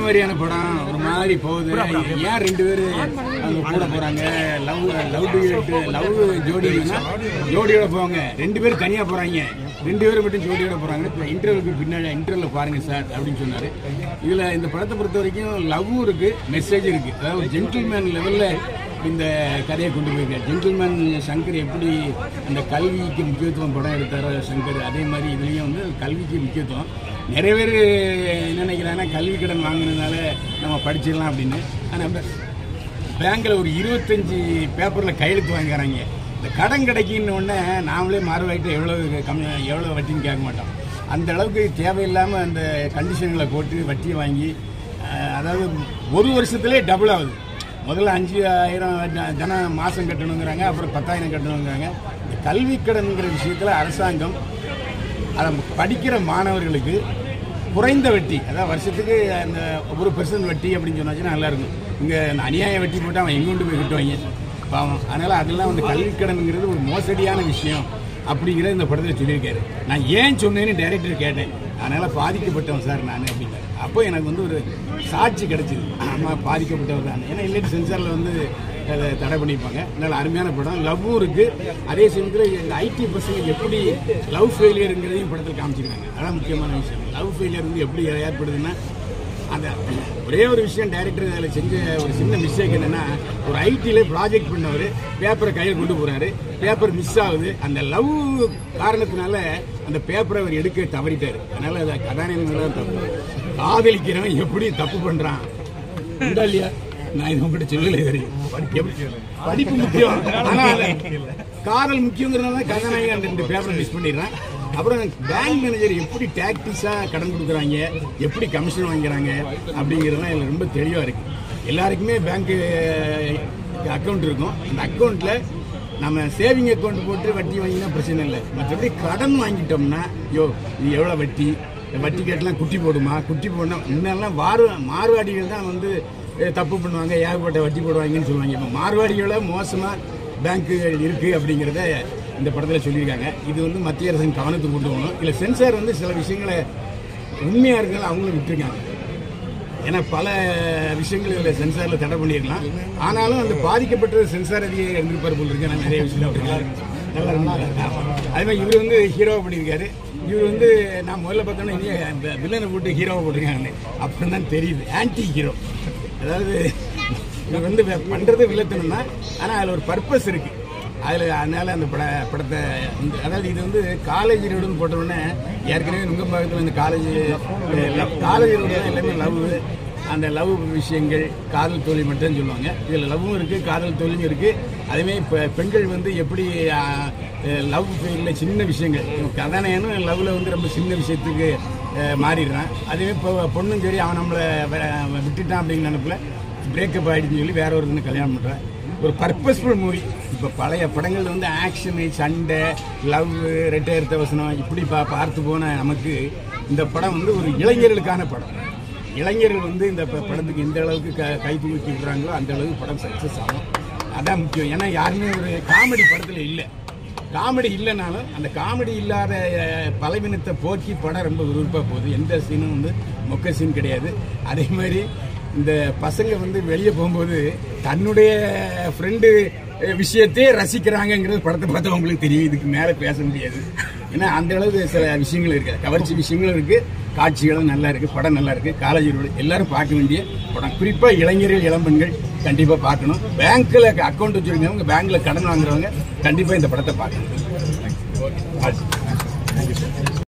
மாதிரியான படம் ஒரு மாதிரி போகுது ஏன் ரெண்டு பேரு அவங்க கூட போறாங்க லவ் லவ் டு லவ் ஜோடினா ஜோடியோட போவாங்க ரெண்டு பேரும் தனியா போறாங்க ரெண்டு பேரும் மட்டும் ஜோடியோட போறாங்க இப்போ இன்டர்வியூக்கு பின்னாடி இன்டர்வியூல பாருங்க சார் அப்படின்னு சொன்னாரு இதுல இந்த படத்தை பொறுத்த வரைக்கும் லவ்வும் இருக்கு மெசேஜ் இருக்கு அதாவது ஜென்டில்மேன் லெவல்ல இந்த கதையை கொண்டு போயிருக்காரு ஜென்டில்மேன் சங்கர் எப்படி அந்த கல்விக்கு முக்கியத்துவம் படம் எடுத்தாரோ சங்கர் அதே மாதிரி இதுலேயும் வந்து கல்விக்கு முக்கியத்துவம் நிறைய பேர் என்ன நினைக்கிறாங்கன்னா கல்வி கடன் வாங்கினதுனால நம்ம படிச்சிடலாம் அப்படின்னு ஆனால் பேங்க்கில் ஒரு இருபத்தஞ்சி பேப்பரில் கையெழுத்து வாங்குறாங்க இந்த கடன் கிடைக்குன்னு உடனே நாமளே மாறுவாயிட்டு எவ்வளோ கம்மி எவ்வளோ வட்டின்னு கேட்க மாட்டோம் அந்த அளவுக்கு தேவையில்லாமல் அந்த கண்டிஷன்களை போட்டு வட்டியை வாங்கி அஹ், அதாவது ஒரு வருஷத்துலேயே டபுள் ஆகுது முதல்ல அஞ்சு ஆயிரம் ஜ- ஜனம் மாதம் கட்டணுங்கிறாங்க அப்புறம் பத்தாயிரம் கட்டணுங்கிறாங்க இந்த கல்வி கடன்கிற விஷயத்தில் அரசாங்கம் அதை படிக்கிற மாணவர்களுக்கு குறைந்த வட்டி அதாவது வருஷத்துக்கு அந்த ஒரு பெர்சன்ட் வட்டி அப்படின்னு சொன்னாச்சுன்னா நல்லா இருக்கும் இங்கே அந்த அநியாய வட்டி போட்டு அவன் எங்க கொண்டு போய் கட்டுவாங்க பாவம் அதனால் அதெல்லாம் வந்து கல்வி கடனுங்கிறது ஒரு மோசடியான விஷயம் அப்படிங்கிறத இந்த படத்தில் சொல்லியிருக்காரு நான் ஏன் சொன்னேன்னு டைரக்டர் கேட்டேன் அதனால் பாதிக்கப்பட்டவன் சார் நான் அப்படின்னாரு அப்போ எனக்கு வந்து ஒரு சாட்சி கிடைச்சிது ஆமாம் பாதிக்கப்பட்டவர் தான் ஏன்னா இல்லாட்டி சென்சாரில் வந்து அதை தடை பண்ணியிருப்பாங்க அதனால் அருமையான படம் லவ்வும் இருக்குது அதே சமயத்தில் இந்த ஐடி பசங்க எப்படி லவ் ஃபெயிலியருங்கிறதையும் படத்தில் காமிச்சிருக்காங்க அதான் முக்கியமான விஷயம் லவ் ஃபெயிலியர் வந்து எப்படி ஏற்படுதுன்னா அந்த ஒரே ஒரு விஷயம் டைரக்டர் அதில் செஞ்ச ஒரு சின்ன மிஸ்டேக் என்னன்னா ஒரு ஐடியில் ப்ராஜெக்ட் பண்ணவர் பேப்பரை கையில் கொண்டு போறாரு பேப்பர் மிஸ் ஆகுது அந்த லவ் காரணத்தினால அந்த பேப்பரை அவர் எடுக்க தவறிட்டாரு அதனால அதை கதாநாயகன் தான் தப்பு காதலிக்கிறவன் எப்படி தப்பு பண்றான் உண்டா இல்லையா நான் இது உங்ககிட்ட சொல்லல இது வரைக்கும். எப்படி- படிப்பு முக்கியம் ஆனா அது காதல் முக்கியங்கிறதுனால கதாநாயகன் அந்த ரெண்டு பேப்பரை மிஸ் பண்ணிடுறான் அப்புறம் பேங்க் மேனேஜர் எப்படி டாக்டிஸா கடன் கொடுக்குறாங்க எப்படி கமிஷன் வாங்கிக்கிறாங்க அப்படிங்கிறதுலாம் இதுல ரொம்ப தெளிவா இருக்கு எல்லாருக்குமே பேங்க் அக்கௌண்ட் இருக்கும் அந்த அக்கௌண்ட்ல நம்ம சேவிங் அக்கௌண்ட் போட்டு வட்டி வாங்கினா பிரச்சனை இல்லை மற்றபடி கடன் வாங்கிட்டோம்னா ஐயோ இது எவ்வளோ வட்டி இந்த வட்டி கேட்டெல்லாம் குட்டி போடுமா குட்டி போடணும் முன்னெல்லாம் மாறு மார்வாடிகள் தான் வந்து அஹ், தப்பு பண்ணுவாங்க ஏகப்பட்ட வட்டி போடுவாங்கன்னு சொல்லுவாங்க இப்போ மார்வாடிகளை மோசமாக பேங்க்குகள் இருக்குது அப்படிங்கிறத இந்த படத்தில் சொல்லியிருக்காங்க இது வந்து மத்திய அரசின் கவனத்துக்கு கொண்டு போகணும் இல்லை சென்சார் வந்து சில விஷயங்களை உண்மையாக இருக்கிறத அவங்களும் விட்டுருக்காங்க ஏன்னா பல விஷயங்கள் இதில் சென்சாரில் தடை பண்ணியிருக்கலாம் ஆனாலும் அந்த பாதிக்கப்பட்ட சென்சார் அதிகாரி இருந்திருப்பார் போல் இருக்கு நான் நிறைய விஷயம் அப்படிலாம் நல்லா இருந்திருக்காரு அதே மாதிரி இவர் வந்து ஹீரோவை பண்ணியிருக்காரு இவர் வந்து நான் முதல்ல பார்த்தோன்னா இனி இந்த வில்லனை போட்டு ஹீரோவை போட்டிருக்காங்க அப்படின்னு தான் தெரியுது ஆன்டி ஹீரோ அதாவது இவர் வந்து வே- பண்றது வில்லத்தனம் தான் ஆனால் அதில் ஒரு பர்பஸ் இருக்கு அதில் அதனால அந்த பட படத்தை இந்த- அதாவது இது வந்து காலேஜ் ரோடுன்னு போட்ட உடனே ஏற்கனவே நுங்கம்பாக்கத்தில் இந்த காலேஜ் காலேஜ் ரோடு எல்லாமே லவ் அந்த லவ் விஷயங்கள் காதல் தோல்வி மட்டும் சொல்லுவாங்க இதில் லவ்வும் இருக்குது காதல் தோல்வியும் இருக்குது அதேமாதிரி இப்போ பெண்கள் வந்து எப்படி லவ் ஃபெயிலில் சின்ன விஷயங்கள் கதாநாயகனும் லவ்வில் வந்து ரொம்ப சின்ன விஷயத்துக்கு அஹ், மாறிடுறான் அதுவே இப்போ பொண்ணும் சரி அவன் நம்மளை வே- விட்டுட்டான் அப்படிங்கிற நினைப்பில் பிரேக்கப் ஆகிடுன்னு சொல்லி வேற ஒருத்தனை கல்யாணம் பண்ணுறான் ஒரு பர்பஸ்ஃபுல் மூவி இப்போ பழைய படங்கள் வந்து ஆக்ஷனு சண்டை லவ் ரெட்டையர்த்த வசனம் இப்படி பா பார்த்து போன நமக்கு இந்த படம் வந்து ஒரு இளைஞர்களுக்கான படம் இளைஞர்கள் வந்து இந்த ப- படத்துக்கு எந்த அளவுக்கு க கை தூக்கி விடுறாங்களோ அந்த அளவுக்கு படம் சக்ஸஸ் ஆகும் அதான் முக்கியம் ஏன்னா யாருமே ஒரு காமெடி படத்தில் இல்லை காமெடி இல்லைனாலும் அந்த காமெடி இல்லாத அஹ், பலவீனத்தை போக்கி படம் ரொம்ப விருப்பமாக போகுது எந்த சீனும் வந்து மொக்க சீன் கிடையாது அதே மாதிரி இந்த பசங்க வந்து வெளியே போகும்போது தன்னுடைய ஃப்ரெண்டு விஷயத்தையே ரசிக்கிறாங்கங்கிறது படத்தை பார்த்தா உங்களுக்கு தெரியும் இதுக்கு மேலே பேச முடியாது ஏன்னா அந்த அளவுக்கு சில விஷயங்கள் இருக்கு கவர்ச்சி விஷயங்களும் இருக்கு காட்சிகளும் நல்லா இருக்கு படம் நல்லா இருக்கு காலேஜ் எல்லாரும் பார்க்க வேண்டிய படம் குறிப்பா இளைஞர்கள் இளம்பெண்கள் கண்டிப்பா பார்க்கணும் பேங்க்ல அக்கௌண்ட் வச்சிருக்கவங்க பேங்க்ல கடன் வாங்குறவங்க கண்டிப்பா இந்த படத்தை பார்க்கணும்